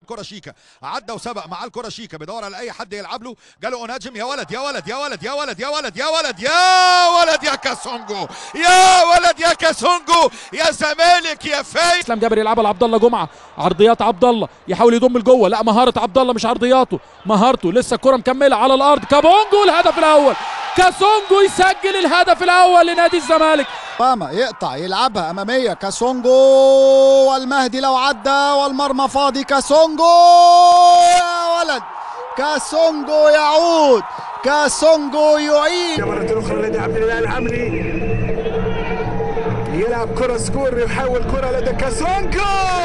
الكره شيكا عدى وسبق مع الكره شيكا بيدور على اي حد يلعب له جاله اوناجم يا ولد يا ولد يا ولد يا ولد يا ولد يا ولد يا ولد يا كاسونجو يا ولد يا كاسونجو يا زمالك يا فايز اسلام جابر يلعبها لعبد الله جمعه عرضيات عبد الله يحاول يضم لجوه لا مهاره عبد الله مش عرضياته مهارته لسه الكره مكمله على الارض كابونجو الهدف الاول كاسونجو يسجل الهدف الاول لنادي الزمالك اوباما يقطع يلعبها اماميه كاسونجو والمهدي لو عدى والمرمى فاضي كاسونجو يا ولد كاسونجو يعود كاسونجو يعيد مرة أخرى لدى عبد الله العمري يلعب كرة سكور يحاول كرة لدى كاسونجو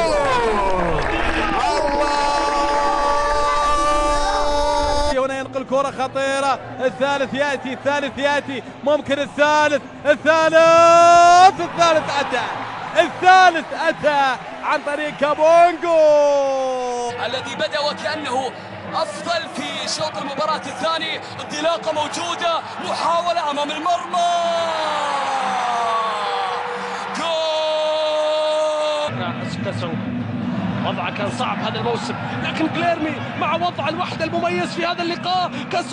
الله هنا ينقل كرة خطيرة الثالث يأتي الثالث يأتي ممكن الثالث الثالث الثالث أتى الثالث أتى عن طريق كابونجو الذي بدا وكانه افضل في شوط المباراه الثاني انطلاقه موجوده محاوله امام المرمى جول تسعو وضعه كان صعب هذا الموسم لكن جليرمي مع وضع الوحدة المميز في هذا اللقاء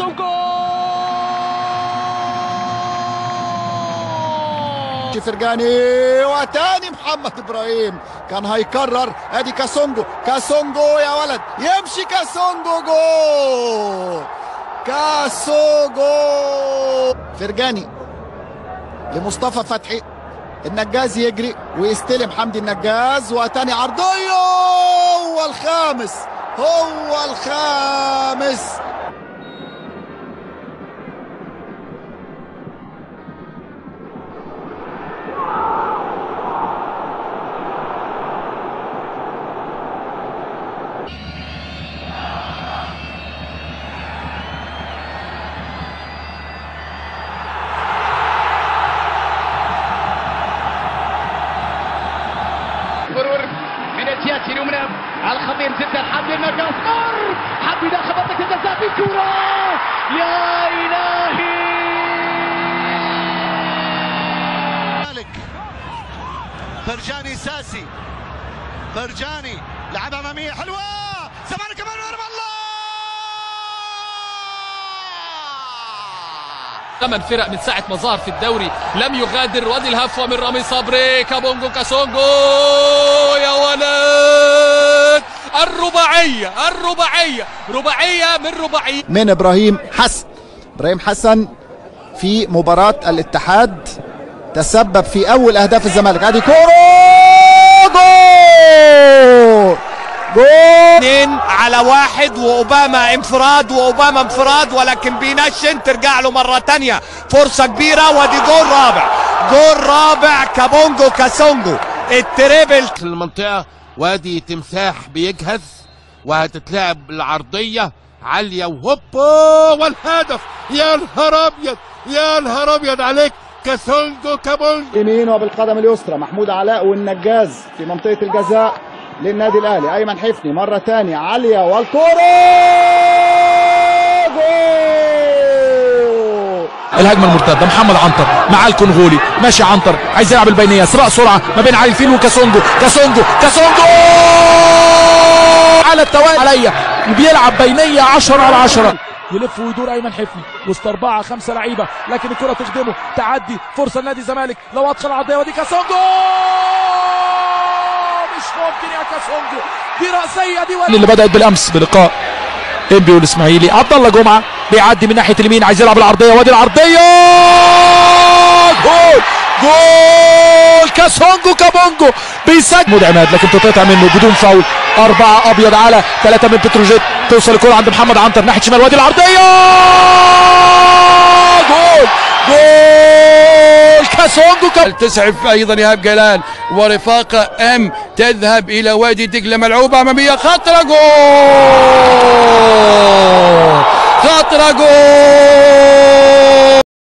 كاسونجو فرجاني وتاني محمد ابراهيم كان هيكرر ادي كاسونجو كاسونجو يا ولد يمشي كاسونجو جول كاسونجو فرجاني لمصطفى فتحي النجاز يجري ويستلم حمدي النجاز وتاني عرضيه هو الخامس هو الخامس مرور من الجهة اليمنى الخطير جدا حمدي النقاص مر حمدي داخل منطقة الجزاء في كرة يا إلهي مالك فرجاني ساسي فرجاني لعبها اماميه حلوه زمالك كمان ضرب الله ثمان فرق من ساعه ما ظهر في الدوري لم يغادر وادي الهفوه من رامي صبري كابونجو كاسونجو يا ولد الرباعيه الرباعيه رباعيه من رباعيه من ابراهيم حسن ابراهيم حسن في مباراة الاتحاد تسبب في اول اهداف الزمالك ادي كورة جول جول اثنين على واحد واوباما انفراد واوباما انفراد ولكن بينشن ترجع له مره تانية فرصه كبيره ودي جول رابع جول رابع كابونجو كاسونجو التريبل في المنطقة وادي تمساح بيجهز وهتتلعب العرضية عالية وهوبا والهدف يا نهار أبيض يا نهار أبيض عليك كاسونجو كابونجو يمين وبالقدم اليسرى محمود علاء والنجاز في منطقة الجزاء للنادي الاهلي ايمن حفني مرة تانية عالية والكرة جول الهجمه المرتده محمد عنتر مع الكونغولي ماشي عنتر عايز يلعب البينيه سباق سرعه ما بين علي الفيل وكاسونجو كاسونجو كاسونجو على التوالي عليا بيلعب بينيه 10 على 10 يلف ويدور ايمن حفني وسط اربعه خمسه لعيبه لكن الكره تخدمه تعدي فرصه لنادي الزمالك لو ادخل عرضيه ودي كاسونجو مش ممكن يا كاسونجو دي راسيه دي ولا اللي بدات بالامس بلقاء انبي والاسماعيلي عبد الله جمعه بيعدي من ناحيه اليمين عايز يلعب العرضيه وادي العرضيه جول جول كاسونجو كابونجو بيسجل محمود عماد لكن تتقطع منه بدون فاول أربعة أبيض على ثلاثة من بتروجيت توصل الكرة عند محمد عنتر ناحية شمال وادي العرضية جول جول كاسونجو كاب تسعف أيضا إيهاب جلال ورفاقة أم تذهب إلى وادي دجلة ملعوبة أمامية خطرة جول خطرة جول